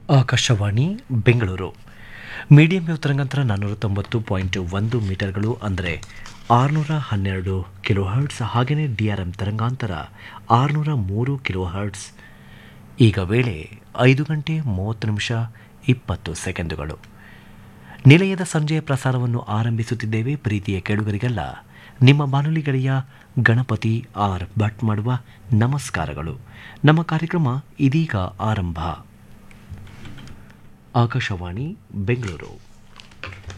Akashvani Bengaluru medium wave ತರಂಗಾಂತರ ನಾನ್ನೂರ ತೊಂಬತ್ತು ಪಾಯಿಂಟ್ ಒಂದು ಮೀಟರ್ಗಳು ಅಂದರೆ ಆರುನೂರ ಹನ್ನೆರಡು ಕಿಲೋ ಹರ್ಟ್ಸ್ ಹಾಗೆಯೇ ಡಿ ಆರ್ ಎಂ ತರಂಗಾಂತರ ಆರುನೂರ ಮೂರು ಕಿಲೋ ಹರ್ಟ್ಸ್ ಈಗ ವೇಳೆ ಐದು ಗಂಟೆ ಮೂವತ್ತು ನಿಮಿಷ ಇಪ್ಪತ್ತು ಸೆಕೆಂಡುಗಳು ನಿಲಯದ ಸಂಜೆಯ ಪ್ರಸಾರವನ್ನು ಆರಂಭಿಸುತ್ತಿದ್ದೇವೆ ಪ್ರೀತಿಯ ಕೆಡುಗರಿಗೆಲ್ಲ ನಿಮ್ಮ ಬಾನುಲಿ ಗೆಳೆಯ ಗಣಪತಿ ಆರ್ ಭಟ್ ಮಾಡುವ ನಮಸ್ಕಾರಗಳು ನಮ್ಮ ಕಾರ್ಯಕ್ರಮ ಇದೀಗ ಆರಂಭ ಆಕಾಶವಾಣಿ ಬೆಂಗಳೂರು